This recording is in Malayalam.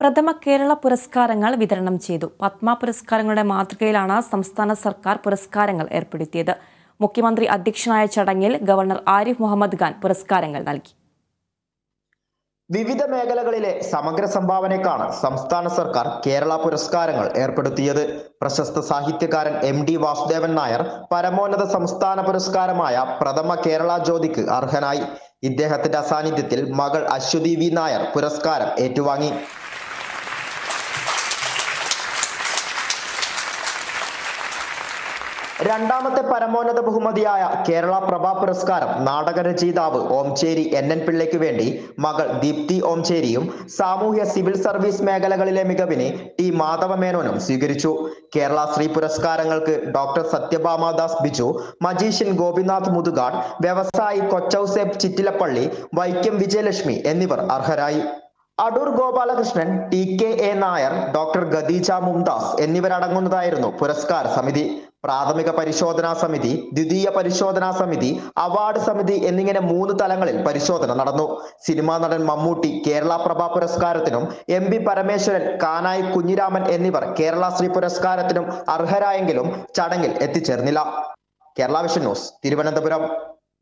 പ്രഥമ കേരള പുരസ്കാരങ്ങൾ വിതരണം ചെയ്തു പത്മ പുരസ്കാരങ്ങളുടെ മാതൃകയിലാണ് സംസ്ഥാന സർക്കാർ പുരസ്കാരങ്ങൾ ഏർപ്പെടുത്തിയത് മുഖ്യമന്ത്രി അധ്യക്ഷനായ ചടങ്ങിൽ ഗവർണർ ആരിഫ് മുഹമ്മദ് ഖാൻ പുരസ്കാരങ്ങൾ നൽകി വിവിധ മേഖലകളിലെ സമഗ്ര സംഭാവനയ്ക്കാണ് സംസ്ഥാന സർക്കാർ കേരള പുരസ്കാരങ്ങൾ ഏർപ്പെടുത്തിയത് പ്രശസ്ത സാഹിത്യകാരൻ എം ഡി വാസുദേവൻ നായർ പരമോന്നത സംസ്ഥാന പുരസ്കാരമായ പ്രഥമ കേരള ജ്യോതിക്ക് അർഹനായി ഇദ്ദേഹത്തിന്റെ അസാന്നിധ്യത്തിൽ മകൾ അശ്വതി വി നായർ പുരസ്കാരം ഏറ്റുവാങ്ങി രണ്ടാമത്തെ പരമോന്നത ബഹുമതിയായ കേരള പ്രഭാ പുരസ്കാരം നാടകരചയിതാവ് ഓംചേരി എൻ എൻ പിള്ളയ്ക്ക് വേണ്ടി മകൾ ദീപ്തി ഓംചേരിയും സാമൂഹ്യ സിവിൽ സർവീസ് മേഖലകളിലെ മികവിന് ടി മാധവ മേനോനും സ്വീകരിച്ചു കേരള ശ്രീ പുരസ്കാരങ്ങൾക്ക് ഡോക്ടർ സത്യഭാമാദാസ് ബിജു മജീഷ്യൻ ഗോപിനാഥ് മുതുകാട് വ്യവസായി കൊച്ചൌസേബ് ചിറ്റിലപ്പള്ളി വൈക്കം വിജയലക്ഷ്മി എന്നിവർ അർഹരായി Adoor Gopalakrishnan T K A Nair doctor Khadeeja Mumtaz എന്നിവരടങ്ങുന്നതായിരുന്നു പുരസ്കാര സമിതി പ്രാഥമിക പരിശോധനാ സമിതി ദ്വിതീയ പരിശോധനാ സമിതി അവാർഡ് സമിതി എന്നിങ്ങനെ മൂന്ന് തലങ്ങളിൽ പരിശോധന നടന്നു സിനിമാ നടൻ മമ്മൂട്ടി കേരള പ്രഭ പുരസ്കാരത്തിനും എം പി പരമേശ്വരൻ കാനായി കുഞ്ഞിരാമൻ എന്നിവർ കേരള ശ്രീ പുരസ്കാരത്തിനും അർഹരായെങ്കിലും ചടങ്ങിൽ എത്തിച്ചേർന്നില്ല കേരള വിഷൻ ന്യൂസ് തിരുവനന്തപുരം